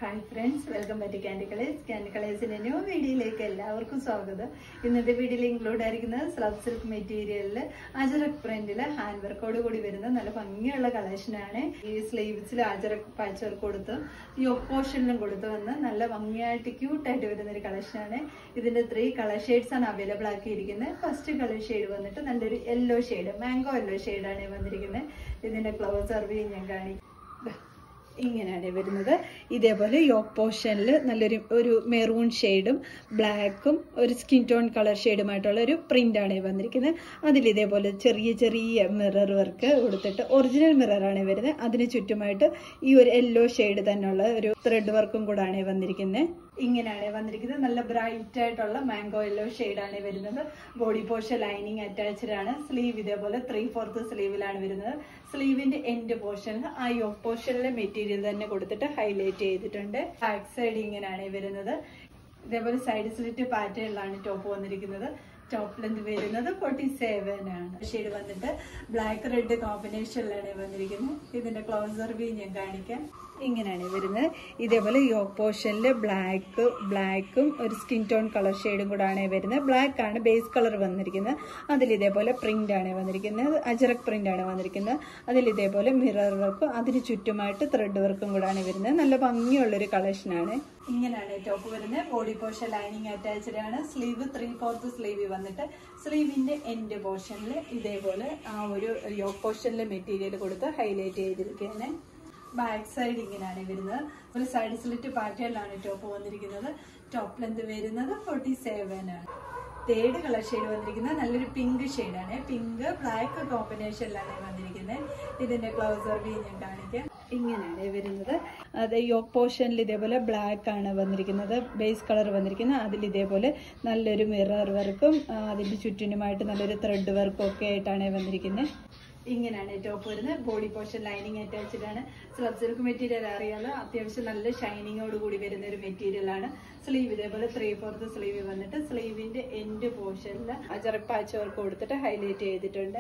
Hi friends welcome back candy colours candy കളേഴ്സിന്റെ new വീഡിയോയിലേക്ക് എല്ലാവർക്കും സ്വാഗതം ഇന്നത്തെ വീഡിയോയിൽ ഇൻക്ലൂഡ് ആയിരിക്കുന്നത് സ്ലബ് സിൽക്ക് മെറ്റീരിയലിൽ അജറക് പ്രിന്റിൽ ഹാൻഡ് വർക്കോട് കൂടി വരുന്ന നല്ല ഭംഗിയുള്ള കളക്ഷനാണ് ഈ സ്ലീവ്സിൽ അജറക് പാച്ച് വർക്ക് കൊടുത്ത് ഈ പോർഷനിലും കൊടുത്ത് വന്ന് നല്ല ഭംഗിയായിട്ട് ക്യൂട്ടായിട്ട് വരുന്ന ഒരു കളക്ഷനാണ് ഇതിന്റെ ത്രീ കളർ ഷെയ്ഡ്സ് ആണ് അവൈലബിൾ ആക്കിയിരിക്കുന്നത് ഫസ്റ്റ് കളർ ഷെയ്ഡ് വന്നിട്ട് നല്ലൊരു യെല്ലോ ഷെയ്ഡ് മാംഗോ യെല്ലോ ഷെയ്ഡാണ് വന്നിരിക്കുന്നത് ഇതിന്റെ ക്ലോസ് സർവ് ഞാൻ കാണിക്കും ദാ. ഇങ്ങനെയാണ് വരുന്നത് ഇതേപോലെ യോക്ക് പോർഷനിൽ നല്ലൊരു ഒരു മെറൂൺ ഷെയ്ഡും ബ്ലാക്കും ഒരു സ്കിൻ ടോൺ കളർ ഷെയ്ഡുമായിട്ടുള്ള ഒരു പ്രിൻ്റാണ് വന്നിരിക്കുന്നത് അതിൽ ഇതേപോലെ ചെറിയ ചെറിയ മിറർ വർക്ക് കൊടുത്തിട്ട് ഒറിജിനൽ മിററാണ് വരുന്നത് അതിന് ചുറ്റുമായിട്ട് ഈ ഒരു യെല്ലോ ഷെയ്ഡ് തന്നെയുള്ള ഒരു ത്രെഡ് വർക്കും കൂടാണ് വന്നിരിക്കുന്നത് ഇങ്ങനെയാണ് വന്നിരിക്കുന്നത് നല്ല ബ്രൈറ്റ് ആയിട്ടുള്ള മാംഗോ യെല്ലോ ഷെയ്ഡാണ് വരുന്നത് ബോഡി പോർഷൻ ലൈനിങ് അറ്റാച്ച്ഡ് ആണ് സ്ലീവ് ഇതേപോലെ ത്രീ ഫോർത്ത് സ്ലീവിലാണ് വരുന്നത് സ്ലീവിന്റെ എൻഡ് പോർഷനിൽ ആ യോക്ക് പോർഷനിലെ മെറ്റീരിയൽ തന്നെ കൊടുത്തിട്ട് ഹൈലൈറ്റ് ചെയ്തിട്ടുണ്ട് ബാക്ക് സൈഡ് ഇങ്ങനെയാണ് വരുന്നത് ഇതേപോലെ സൈഡ് സ്ലിറ്റ് പാറ്റേണിലാണ് ടോപ്പ് വന്നിരിക്കുന്നത് ടോപ്പ് ലെന്ത് വരുന്നത് ഫോർട്ടി സെവൻ ആണ് ഷെയ്ഡ് വന്നിട്ട് ബ്ലാക്ക് റെഡ് കോമ്പിനേഷനിലാണ് വന്നിരിക്കുന്നത് ഇതിന്റെ ക്ലോസർ വ്യൂ ഞാൻ കാണിക്കാം ഇങ്ങനെയാണ് വരുന്നത് ഇതേപോലെ യോക്ക് പോർഷനിൽ ബ്ലാക്ക് ബ്ലാക്കും ഒരു സ്കിൻ ടോൺ കളർ ഷെയ്ഡും കൂടാണ് വരുന്നത് ബ്ലാക്ക് ആണ് ബേസ് കളർ വന്നിരിക്കുന്നത് അതിൽ ഇതേപോലെ പ്രിന്റ് ആണ് വന്നിരിക്കുന്നത് അജറക് പ്രിന്റ് ആണ് വന്നിരിക്കുന്നത് അതിൽ ഇതേപോലെ മിറർ വർക്കും അതിന് ചുറ്റുമായിട്ട് ത്രെഡ് വർക്കും കൂടാണ് വരുന്നത് നല്ല ഭംഗിയുള്ളൊരു കളക്ഷനാണ് ഇങ്ങനെയാണ് ടോപ്പ് വരുന്നത് ബോഡി പോർഷൻ ലൈനിങ് അറ്റാച്ച്ഡ് ആണ് സ്ലീവ് ത്രീ ഫോർത്ത് സ്ലീവ് വന്നിട്ട് സ്ലീവിന്റെ എൻഡ് പോർഷനിൽ ഇതേപോലെ ആ ഒരു യോക്ക് പോർഷനിലെ മെറ്റീരിയൽ കൊടുത്ത് ഹൈലൈറ്റ് ചെയ്തിരിക്കുകയാണ് ബാക്ക് സൈഡ് ഇങ്ങനെയാണ് വരുന്നത് ഒരു സൈഡ് സ്ലിറ്റ് പാറ്റേണിലാണ് ടോപ്പ് വന്നിരിക്കുന്നത് ടോപ്പ് ലെന്ത് വരുന്നത് ഫോർട്ടി സെവൻ ആണ് തേർഡ് കളർ ഷെയ്ഡ് വന്നിരിക്കുന്നത് നല്ലൊരു പിങ്ക് ഷെയ്ഡാണ് പിങ്ക് ബ്ലാക്ക് കോമ്പിനേഷനിലാണ് വന്നിരിക്കുന്നത് ഇതിന്റെ ക്ലോസർ വ്യൂ ഞാൻ കാണിക്കാം ഇങ്ങനെയാണ് വരുന്നത് അത് യോക്ക് പോർഷനിൽ ഇതേപോലെ ബ്ലാക്ക് ആണ് വന്നിരിക്കുന്നത് ബേസ് കളർ വന്നിരിക്കുന്നത് അതിൽ ഇതേപോലെ നല്ലൊരു മിറർ വർക്കും ആ, അതിന്റെ ചുറ്റിനുമായിട്ട് നല്ലൊരു ത്രെഡ് വർക്കും ഒക്കെ ആയിട്ടാണ് വന്നിരിക്കുന്നത് ഇങ്ങനെയാണ് ടോപ്പ് വരുന്നത് ബോഡി പോർഷൻ ലൈനിങ് അറ്റാച്ച്ഡ് ആണ് സ്ലബ് സിൽക്ക് മെറ്റീരിയൽ അറിയാലോ അത്യാവശ്യം നല്ല ഷൈനിങ്ങോട് കൂടി വരുന്ന ഒരു മെറ്റീരിയൽ ആണ് സ്ലീവ് ഇതേപോലെ ത്രീ ഫോർത്ത് സ്ലീവ് വന്നിട്ട് സ്ലീവിന്റെ എൻഡ് പോർഷനിൽ അജറക് പാച്ച് വർക്ക് കൊടുത്തിട്ട് ഹൈലൈറ്റ് ചെയ്തിട്ടുണ്ട്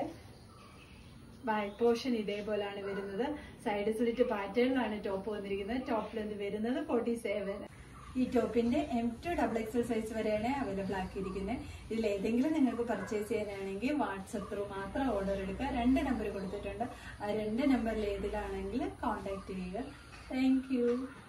ബാക്ക് പോർഷൻ ഇതേപോലാണ് വരുന്നത് സൈഡ് സ്ലിറ്റ് പാറ്റേണിലാണ് ടോപ്പ് വന്നിരിക്കുന്നത് ടോപ്പ് ലെന്ത് വരുന്നത് ഫോർട്ടി സെവൻ ഈ ടോപ്പിന്റെ M to double XL size വരെയാണ് അവൈലബിൾ ആക്കിയിരിക്കുന്നത് ഇതിൽ ഏതെങ്കിലും നിങ്ങൾക്ക് പർച്ചേസ് ചെയ്യാനാണെങ്കിൽ വാട്സപ്പ് ത്രൂ മാത്രം ഓർഡർ എടുക്കുക രണ്ട് നമ്പർ കൊടുത്തിട്ടുണ്ട് ആ രണ്ട് നമ്പറിൽ ഏതിലാണെങ്കിൽ കോൺടാക്ട് ചെയ്യുക താങ്ക്